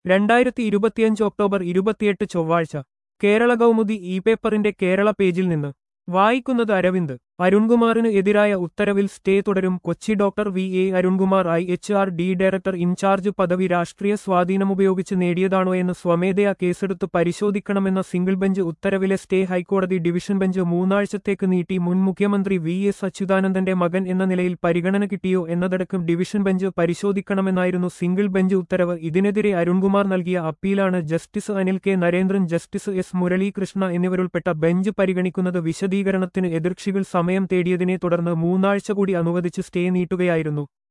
രണ്ടായിരത്തി ഇരുപത്തിയഞ്ച് ഒക്ടോബർ ഇരുപത്തിയെട്ട് ചൊവ്വാഴ്ച കേരള കൗമുദി ഇ പേപ്പറിന്റെ കേരള പേജിൽ നിന്ന് വായിക്കുന്നത് അരവിന്ദ് അരുൺകുമാറിന് എതിരായ ഉത്തരവിൽ സ്റ്റേ തുടരും Kochi doctor V A Arunkumar I H R D director incharge പദവി രാഷ്ട്രീയ സ്വാധീനമുപയോഗിച്ച് നേടിയതാണോ എന്ന് സ്വമേധയാ കേസെടുത്ത് പരിശോധിക്കണമെന്ന സിംഗിൾ ബെഞ്ച് ഉത്തരവിലെ സ്റ്റേ ഹൈക്കോടതി ഡിവിഷൻ ബെഞ്ച് മൂന്നാഴ്ചത്തേക്ക് നീട്ടി മുൻ മുഖ്യമന്ത്രി വി എസ് അച്യുതാനന്ദന്റെ മകൻ എന്ന നിലയിൽ പരിഗണന കിട്ടിയോ എന്നതടക്കം ഡിവിഷൻ ബെഞ്ച് പരിശോധിക്കണമെന്നായിരുന്നു സിംഗിൾ ബെഞ്ച് ഉത്തരവ് ഇതിനെതിരെ അരുൺകുമാർ നൽകിയ അപ്പീലാണ് justice Anil K Narendran justice S Muralikrishna എന്നിവരുൾപ്പെട്ട ബെഞ്ച് പരിഗണിക്കുന്നത് വിശദീകരണത്തിന് എതിർകക്ഷികൾ സമയം തേടിയതിനെ തുടർന്ന് മൂന്നാഴ്ച കൂടി അനുവദിച്ച് സ്റ്റേ നീട്ടുകയായിരുന്നു